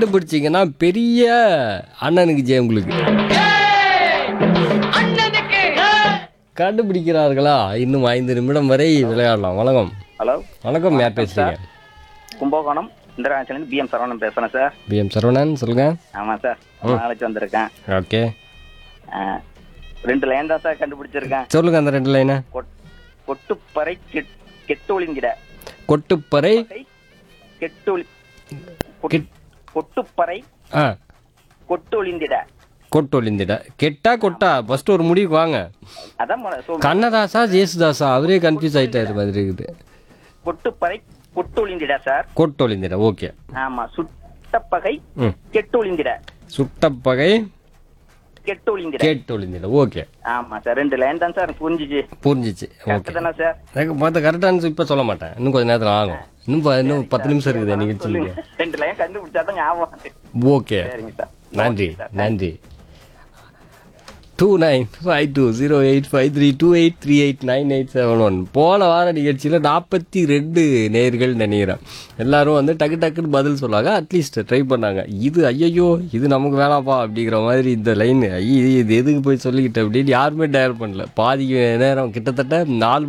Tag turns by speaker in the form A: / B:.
A: கண்டுபிடிச்சிங்கன்னா பெரிய அண்ணனுக்கு ஜெயம் உங்களுக்கு கண்டுபிடிக்கிறார்களா இன்னும் ஐந்து நிமிடம் வரை விளையாடலாம் வணக்கம்
B: ஹலோ
A: வணக்கம் யார் பேசுறீங்க
B: கும்பகோணம் இந்திராட்சிலேருந்து பிஎம் சரவணன் பேசுகிறேன் சார்
A: பிஎம் சரவணன் சொல்லுங்க
B: ஆமாம் சார் ரொம்ப நாளைக்கு வந்திருக்கேன்
A: ஓகே
B: ஆ, ரெண்டு லைன் தான் சார் கண்டுபிடிச்சிருக்கேன்
A: சொல்லுங்க அந்த ரெண்டு லைனை
B: கொட்- கொட்டுப்பறை கெட் கெட்டொழிந்திட
A: கொட்டுப்பறை
B: பறை, கெட்டொழி கொட்-
A: கெட்-
B: கொட்டுப்பறை
A: ஆ
B: கொட்டொழிந்திட
A: கொட்டொழிந்திட கெட்டா கொட்டா ஃபர்ஸ்ட் ஒரு முடிவுக்கு வாங்க
B: அதான் மொத சொல்
A: கண்ணதாசா ஜேசுதாசா அவரே கன்ஃபியூஸ் ஆயிட்டாரு மாதிரி இருக்குது
B: கொட்டுப்பறை கொட்டொழிந்திட சார்
A: கொட்டொழிந்திட ஓகே
B: ஆமா சுட்டப்பகை
A: ம்
B: கெட்டொழிந்திட
A: சுட்டப்பகை
B: கெட்டொழிந்திட
A: கேட்டொழிந்திட ஓகே
B: ஆமா சார் ரெண்டு லைன் தான் சார் புரிஞ்சுச்சு
A: புரிஞ்சிச்சு ஓகே
B: கரெக்ட் தானே சார்
A: எனக்கு பார்த்த கரெக்டான இப்போ சொல்ல மாட்டேன் இன்னும் கொஞ்சம் நேரத்தில் ஆகும் இன்னும் ப- இன்னும் பத்து நிமிஷம் இருக்குது நிகழ்ச்சிக்கு
B: சொல்லுங்க ரெண்டு லைன் கண்டுபிடிச்சா தான் ஞாபகம் வருது.
A: ஓகே
B: சரிங்க சார்
A: நன்றி நன்றி two nine five two zero eight five three two eight three eight nine eight seven one போன வார நிகழ்ச்சியில் நாற்பத்தி ரெண்டு நேர்கள் நினைக்கிறேன் எல்லாரும் வந்து டக்கு டக்குன்னு பதில் சொன்னாங்க அட்லீஸ்ட் ட்ரை பண்ணாங்க இது ஐயையோ இது நமக்கு வேணாப்பா அப்படிங்கிற மாதிரி இந்த லைன் ஐய இது எதுக்கு போய் சொல்லிக்கிட்டு அப்படின்னு யாருமே டயல் பண்ணல பாதி நேரம் கிட்டத்தட்ட நாலு